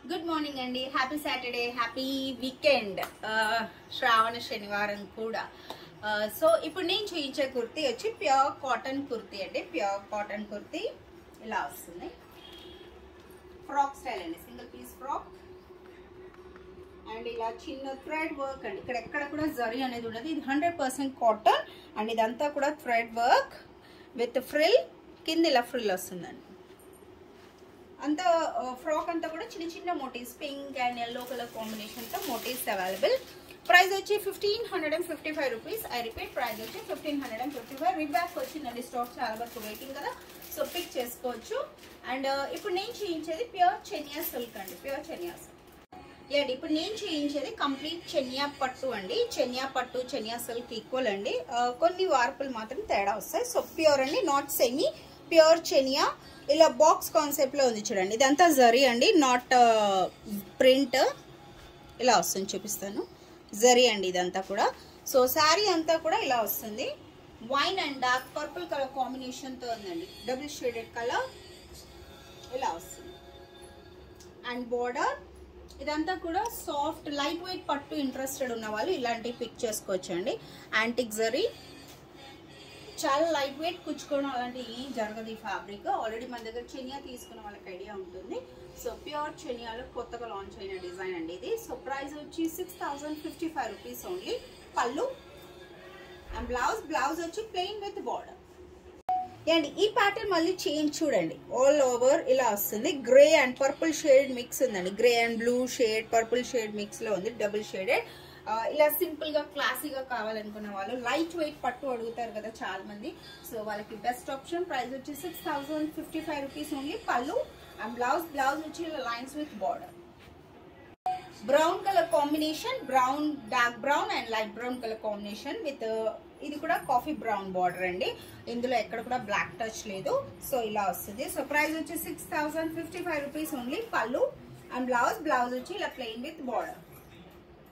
good morning అండి happy Saturday happy weekend Shravana శనివారం కూడా సో ఇప్పుడు నేను చూపించే కుర్తీ వచ్చి ప్యూర్ కాటన్ కుర్తీ అండి ప్యూర్ కాటన్ కుర్తీ ఇలా వస్తుంది ఫ్రాక్ స్టైల్ అండి సింగిల్ పీస్ ఫ్రాక్ అండ్ ఇలా చిన్న థ్రెడ్ వర్క్ అండి ఇక్కడ ఎక్కడ కూడా జరీ అనేది ఉండదు ఇది హండ్రెడ్ పర్సెంట్ కాటన్ అండ్ ఇదంతా కూడా థ్రెడ్ వర్క్ విత్ ఫ్రిల్ కింద ఇలా ఫ్రిల్ వస్తుందండి అంతా ఫ్రాక్ అంతా కూడా చిన్న చిన్న motifs pink and yellow colour కాంబినేషన్తో మోటీవ్స్ అవైలబుల్ ప్రైస్ వచ్చి fifteen hundred and fifty five rupees I repeat price వచ్చి fifteen hundred and fifty five రిబ్యాక్ వచ్చిందండి స్టాక్ చాలా వరకు వెయిటింగ్ కదా సో పిక్ చేసుకోవచ్చు అండ్ ఇప్పుడు నేను చేయించేది ప్యూర్ చెనియా సిల్క్ అండి ప్యూర్ చెనియా సిల్క్ అండి ఇప్పుడు నేను చేయించేది కంప్లీట్ చెనియా పట్టు అండి చెనియా పట్టు చెనియా సిల్క్ ఈక్వల్ అండి కొన్ని వార్పులు మాత్రం తేడా వస్తాయి సో ప్యూర్ అండి నాట్ సెమీ ప్యూర్ చెనియా ఇలా బాక్స్ కాన్సెప్ట్లో ఉంది చూడండి ఇదంతా జరీ అండి నాట్ ప్రింట్ ఇలా వస్తుంది చూపిస్తాను జరీ అండి ఇదంతా కూడా సో శారీ అంతా కూడా ఇలా వస్తుంది wine and dark purple colour కాంబినేషన్తో ఉందండి డబుల్ షేడెడ్ కలర్ ఇలా వస్తుంది అండ్ బోర్డర్ ఇదంతా కూడా సాఫ్ట్ లైట్ వెయిట్ పట్టు ఇంట్రెస్టెడ్ ఉన్న వాళ్ళు ఇలాంటివి పిక్ చేసుకోవచ్చు అండి యాంటిక్ జరీ చాలా లైట్ వెయిట్ కుచ్చుకోవడం అలాంటివి ఏం జరగదు ఈ ఫ్యాబ్రిక్ ఆల్రెడీ మన దగ్గర చెనియా తీసుకున్న వాళ్ళకి ఐడియా ఉంటుంది సో ప్యూర్ చెనియాలో కొత్తగా లాంచ్ అయిన డిజైన్ అండి ఇది సో ప్రైస్ వచ్చి six thousand fifty five rupees only pallu and blouse blouse వచ్చి ప్లెయిన్ విత్ బార్డర్ అండ్ ఈ ప్యాటర్న్ మళ్ళీ చేంజ్ చూడండి ఆల్ ఓవర్ ఇలా వస్తుంది grey and purple shade mix ఉందండి grey and blue shade purple shade mix లో ఉంది డబుల్ షేడెడ్ ఇలా సింపుల్ గా క్లాసీగా కావాలనుకున్న వాళ్ళు లైట్ వెయిట్ పట్టు అడుగుతారు కదా చాలా మంది సో వాళ్ళకి బెస్ట్ ఆప్షన్ ప్రైస్ వచ్చి six thousand fifty five rupees only pallu and blouse blouse వచ్చి lines with border brown colour combination brown dark brown and light brown colour combination with ఇది కూడా కాఫీ బ్రౌన్ బార్డర్ అండి ఇందులో ఎక్కడ కూడా black touch లేదు so ఇలా వస్తుంది సో ప్రైస్ వచ్చి six thousand fifty five rupees only pallu and blouse blouse వచ్చి ఇలా ప్లెయిన్ విత్ బార్డర్